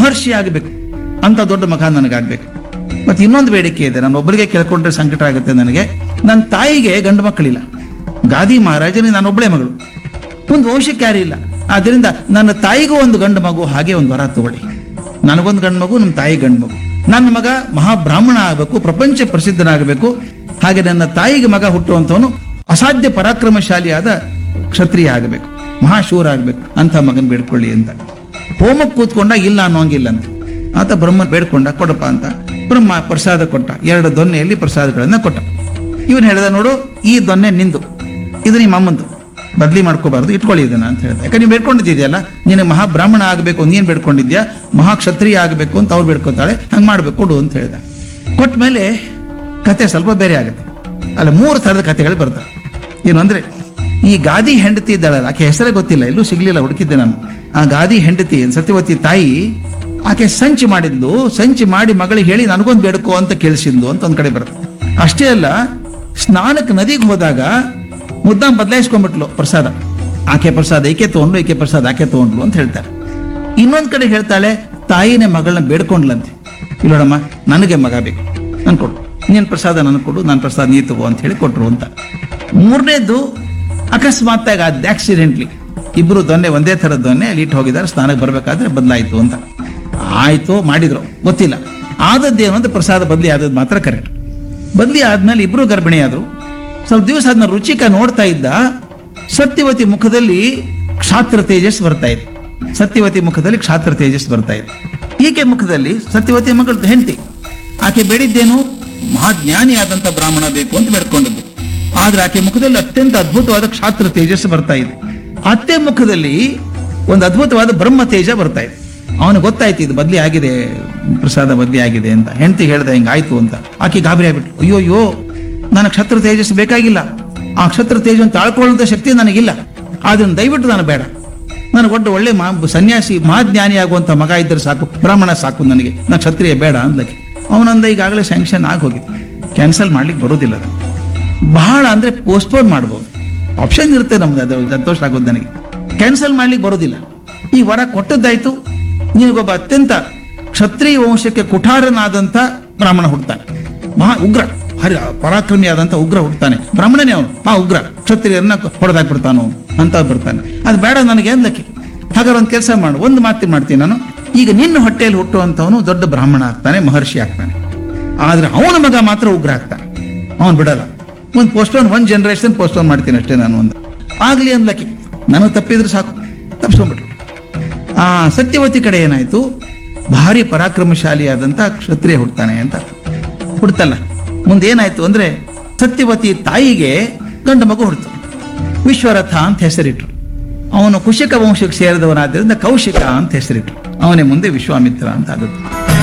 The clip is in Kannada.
ಮಹರ್ಷಿ ಆಗಬೇಕು ಅಂತ ದೊಡ್ಡ ಮಗ ನನಗಾಗ್ಬೇಕು ಮತ್ತೆ ಇನ್ನೊಂದು ಬೇಡಿಕೆ ಇದೆ ನಾನು ಒಬ್ಬರಿಗೆ ಕೇಳ್ಕೊಂಡ್ರೆ ಸಂಕಟ ಆಗುತ್ತೆ ನನಗೆ ನನ್ನ ತಾಯಿಗೆ ಗಂಡು ಮಕ್ಕಳಿಲ್ಲ ಗಾದಿ ಮಹಾರಾಜನಿಗೆ ನಾನು ಒಬ್ಬಳೇ ಮಗಳು ಒಂದು ವಂಶಕ್ಕೆ ಯಾರು ಇಲ್ಲ ಆದ್ರಿಂದ ನನ್ನ ತಾಯಿಗೂ ಒಂದು ಗಂಡು ಮಗು ಹಾಗೆ ಒಂದು ವರ ತಗೊಳ್ಳಿ ನನಗೊಂದು ಗಂಡು ಮಗು ನಮ್ಮ ತಾಯಿ ಗಂಡು ಮಗು ನನ್ನ ಮಗ ಮಹಾಬ್ರಾಹ್ಮಣ ಆಗಬೇಕು ಪ್ರಪಂಚ ಪ್ರಸಿದ್ಧನಾಗಬೇಕು ಹಾಗೆ ನನ್ನ ತಾಯಿಗೆ ಮಗ ಹುಟ್ಟುವಂಥವನು ಅಸಾಧ್ಯ ಪರಾಕ್ರಮಶಾಲಿಯಾದ ಕ್ಷತ್ರಿಯ ಆಗಬೇಕು ಮಹಾಶೂರ ಆಗಬೇಕು ಅಂತ ಮಗನ್ ಬೇಡ್ಕೊಳ್ಳಿ ಅಂತ ಹೋಮಕ್ಕೆ ಕೂತ್ಕೊಂಡಾಗ ಇಲ್ಲ ಅನ್ನೋಂಗಿಲ್ಲ ಅಂತ ಆತ ಬ್ರಹ್ಮ ಬೇಡ್ಕೊಂಡ ಕೊಡಪ್ಪ ಅಂತ ಬ್ರಹ್ಮ ಪ್ರಸಾದ ಕೊಟ್ಟ ಎರಡು ದೊನ್ನೆಯಲ್ಲಿ ಪ್ರಸಾದಗಳನ್ನ ಕೊಟ್ಟ ಇವನು ಹೇಳ್ದ ನೋಡು ಈ ದೊನ್ನೆ ನಿಂದು ಇದು ನಿಮ್ಮ ಅಮ್ಮಂದು ಬದಲಿ ಮಾಡ್ಕೋಬಾರ್ದು ಇಟ್ಕೊಳ್ಳಿ ಇದನ್ನ ಅಂತ ಹೇಳ್ದೆ ಯಾಕಂದ್ರೆ ನೀವು ಬೇಡ್ಕೊಂಡಿದ್ಯಲ್ಲ ನೀನು ಮಹಾಬ್ರಾಹ್ಮಣ ಆಗಬೇಕು ನೀನ್ ಬೇಡ್ಕೊಂಡಿದ್ಯಾ ಮಹಾಕ್ಷತ್ರಿಯ ಆಗಬೇಕು ಅಂತ ಅವ್ರು ಬೇಡ್ಕೊತಾಳೆ ಹಂಗೆ ಮಾಡ್ಬೇಕು ಕೊಡು ಅಂತ ಹೇಳ್ದ ಕೊಟ್ಟ ಮೇಲೆ ಕತೆ ಸ್ವಲ್ಪ ಬೇರೆ ಆಗುತ್ತೆ ಅಲ್ಲ ಮೂರು ಥರದ ಕಥೆಗಳು ಬರ್ತವೆ ಏನು ಅಂದ್ರೆ ಈ ಗಾದಿ ಹೆಂಡತಿ ಇದ್ದಾಳಲ್ಲ ಆಕೆ ಹೆಸರೇ ಗೊತ್ತಿಲ್ಲ ಎಲ್ಲೂ ಸಿಗ್ಲಿಲ್ಲ ಹುಡುಕಿದ್ದೆ ನಾನು ಆ ಗಾದಿ ಹೆಂಡತಿ ಸತ್ಯವತಿ ತಾಯಿ ಆಕೆ ಸಂಚು ಮಾಡಿದ್ಲು ಸಂಚು ಮಾಡಿ ಮಗಳಿಗೆ ಹೇಳಿ ನನಗೊಂದು ಬೇಡ್ಕೋ ಅಂತ ಕೇಳಿಸಿದ್ಲು ಅಂತ ಒಂದ್ ಕಡೆ ಬರುತ್ತೆ ಅಷ್ಟೇ ಅಲ್ಲ ಸ್ನಾನಕ್ಕೆ ನದಿಗೆ ಹೋದಾಗ ಮುದ್ದಾಂ ಬದಲಾಯಿಸ್ಕೊಂಡ್ಬಿಟ್ಲು ಪ್ರಸಾದ ಆಕೆ ಪ್ರಸಾದ ಈಕೆ ತಗೊಂಡ್ಲು ಈಕೆ ಪ್ರಸಾದ ಆಕೆ ತಗೊಂಡ್ಲು ಅಂತ ಹೇಳ್ತಾರೆ ಇನ್ನೊಂದ್ ಕಡೆ ಹೇಳ್ತಾಳೆ ತಾಯಿನೇ ಮಗಳನ್ನ ಬೇಡ್ಕೊಂಡ್ಲಂತೆ ಇಲ್ಲೋಡಮ್ಮ ನನಗೆ ಮಗ ಬೇಕು ನನ್ ಕೊಡು ನೀನ್ ಪ್ರಸಾದ ನನಗೆ ಕೊಡು ನಾನು ಪ್ರಸಾದ ನೀ ತಗೋ ಅಂತ ಹೇಳಿ ಕೊಟ್ರು ಅಂತ ಮೂರನೇದು ಅಕಸ್ಮಾತ್ ಆದ ಆಕ್ಸಿಡೆಂಟ್ಲಿ ಇಬ್ರು ದೊನ್ನೆ ಒಂದೇ ಥರದ ದೊನ್ನೆ ಅಲ್ಲಿ ಇಟ್ಟು ಹೋಗಿದ್ದಾರೆ ಸ್ನಾನಕ್ಕೆ ಬರ್ಬೇಕಾದ್ರೆ ಬದಲಾಯ್ತು ಅಂತ ಆಯ್ತು ಮಾಡಿದ್ರು ಗೊತ್ತಿಲ್ಲ ಆದದ್ದೇನು ಅಂತ ಪ್ರಸಾದ ಬದಲಿ ಆದದ್ದು ಮಾತ್ರ ಕರೆಕ್ಟ್ ಬದಲಿ ಆದ್ಮೇಲೆ ಇಬ್ರು ಗರ್ಭಿಣಿ ಆದ್ರು ಸ್ವಲ್ಪ ದಿವಸ ಅದನ್ನ ರುಚಿಕ ನೋಡ್ತಾ ಇದ್ದ ಸತ್ಯವತಿ ಮುಖದಲ್ಲಿ ಕ್ಷಾತ್ರ ತೇಜಸ್ ಬರ್ತಾ ಇದೆ ಸತ್ಯವತಿ ಮುಖದಲ್ಲಿ ಕ್ಷಾತ್ರ ತೇಜಸ್ ಬರ್ತಾ ಇದೆ ಈಕೆ ಮುಖದಲ್ಲಿ ಸತ್ಯವತಿ ಮಗಳದ್ದು ಹೆಂಡತಿ ಆಕೆ ಬೇಡಿದ್ದೇನು ಮಹಾಜ್ಞಾನಿ ಆದಂತ ಬ್ರಾಹ್ಮಣ ಬೇಕು ಅಂತ ಬೇಡ್ಕೊಂಡದ್ದು ಆದ್ರೆ ಆಕೆ ಮುಖದಲ್ಲಿ ಅತ್ಯಂತ ಅದ್ಭುತವಾದ ಕ್ಷಾತ್ರ ತೇಜಸ್ ಬರ್ತಾ ಇದೆ ಅತ್ತೆ ಮುಖದಲ್ಲಿ ಒಂದು ಅದ್ಭುತವಾದ ಬ್ರಹ್ಮ ತೇಜ ಬರ್ತಾ ಇದೆ ಅವನು ಗೊತ್ತಾಯ್ತು ಇದು ಬದ್ಲಿ ಆಗಿದೆ ಪ್ರಸಾದ ಬದ್ಲಿ ಆಗಿದೆ ಅಂತ ಹೆಂಡತಿ ಹೇಳ್ದ ಹಿಂಗಾಯ್ತು ಅಂತ ಆಕೆ ಗಾಬರಿ ಆಗ್ಬಿಟ್ಟು ಅಯ್ಯೋ ಅಯ್ಯೋ ನನಗೆ ಕ್ಷತ್ರ ತೇಜಸ್ ಬೇಕಾಗಿಲ್ಲ ಆ ಕ್ಷತ್ರ ತೇಜವನ್ನು ತಾಳ್ಕೊಳ್ಳದ ಶಕ್ತಿ ನನಗಿಲ್ಲ ಆದ್ರೆ ದಯವಿಟ್ಟು ನಾನು ಬೇಡ ನನಗೆ ಒಟ್ಟು ಒಳ್ಳೆ ಮಾ ಸನ್ಯಾಸಿ ಮಹಾಜ್ಞಾನಿ ಆಗುವಂತ ಮಗ ಇದ್ದರೆ ಸಾಕು ಬ್ರಾಹ್ಮಣ ಸಾಕು ನನಗೆ ನಾನು ಕ್ಷತ್ರಿಯ ಬೇಡ ಅಂದ್ಲಕ್ಕೆ ಅವನಂದ ಈಗಾಗಲೇ ಸ್ಯಾಂಕ್ಷನ್ ಆಗಿ ಹೋಗಿದೆ ಕ್ಯಾನ್ಸಲ್ ಮಾಡ್ಲಿಕ್ಕೆ ಬರೋದಿಲ್ಲ ಅದು ಬಹಳ ಅಂದ್ರೆ ಪೋಸ್ಟ್ಪೋನ್ ಮಾಡ್ಬೋದು ಆಪ್ಷನ್ ಇರುತ್ತೆ ನಮ್ದು ಅದು ಸಂತೋಷ ಆಗೋದು ನನಗೆ ಕ್ಯಾನ್ಸಲ್ ಮಾಡ್ಲಿಕ್ಕೆ ಬರೋದಿಲ್ಲ ಈ ವರ ಕೊಟ್ಟದ್ದಾಯ್ತು ನಿನಗೊಬ್ಬ ಅತ್ಯಂತ ಕ್ಷತ್ರಿಯ ವಂಶಕ್ಕೆ ಕುಠಾರನಾದಂತ ಬ್ರಾಹ್ಮಣ ಹುಡ್ತಾನೆ ಮಹಾ ಉಗ್ರ ಹರಿ ಪರಾಕ್ರಮಿಯಾದಂತ ಉಗ್ರ ಹುಡ್ತಾನೆ ಬ್ರಾಹ್ಮಣನೇ ಅವನು ಆ ಉಗ್ರ ಕ್ಷತ್ರಿಯರನ್ನ ಹೊಡೆದಾಕ್ಬಿಡ್ತಾನು ಅಂತ ಬರ್ತಾನೆ ಅದು ಬೇಡ ನನಗೆ ಅಂದಕ್ಕೆ ಹಾಗಾದ್ರೆ ಒಂದು ಕೆಲಸ ಮಾಡು ಒಂದು ಮಾತು ಮಾಡ್ತೀನಿ ನಾನು ಈಗ ನಿನ್ನ ಹೊಟ್ಟೆಯಲ್ಲಿ ಹುಟ್ಟುವಂತವನು ದೊಡ್ಡ ಬ್ರಾಹ್ಮಣ ಆಗ್ತಾನೆ ಮಹರ್ಷಿ ಆಗ್ತಾನೆ ಆದ್ರೆ ಅವನ ಮಗ ಮಾತ್ರ ಉಗ್ರ ಆಗ್ತಾನೆ ಅವನು ಬಿಡಲ್ಲ ಒಂದು ಪೋಸ್ಟ್ಪೋನ್ ಒಂದ್ ಜನರೇಷನ್ ಪೋಸ್ಟ್ಪೋನ್ ಮಾಡ್ತೀನಿ ಅಷ್ಟೇ ನಾನು ಒಂದು ಆಗ್ಲಿ ಅನ್ಲಕ್ಕೆ ನನಗೆ ತಪ್ಪಿದ್ರೆ ಸಾಕು ತಪ್ಪಿಸ್ಕೊಂಡ್ಬಿಟ್ರು ಆ ಸತ್ಯವತಿ ಕಡೆ ಏನಾಯ್ತು ಭಾರಿ ಪರಾಕ್ರಮಶಾಲಿಯಾದಂತ ಕ್ಷತ್ರಿಯ ಹುಡ್ತಾನೆ ಅಂತ ಹುಡ್ತಲ್ಲ ಮುಂದೆ ಏನಾಯ್ತು ಅಂದ್ರೆ ಸತ್ಯವತಿ ತಾಯಿಗೆ ಗಂಡು ಮಗು ಹುಡ್ತು ವಿಶ್ವರಥ ಅಂತ ಹೆಸರಿಟ್ರು ಅವನು ಕುಶಿಕ ವಂಶಕ್ಕೆ ಸೇರಿದವನಾದ್ದರಿಂದ ಕೌಶಿಕ ಅಂತ ಹೆಸರಿಟ್ರು ಅವನೇ ಮುಂದೆ ವಿಶ್ವಾಮಿತ್ರ ಅಂತ ಆದದ್ದು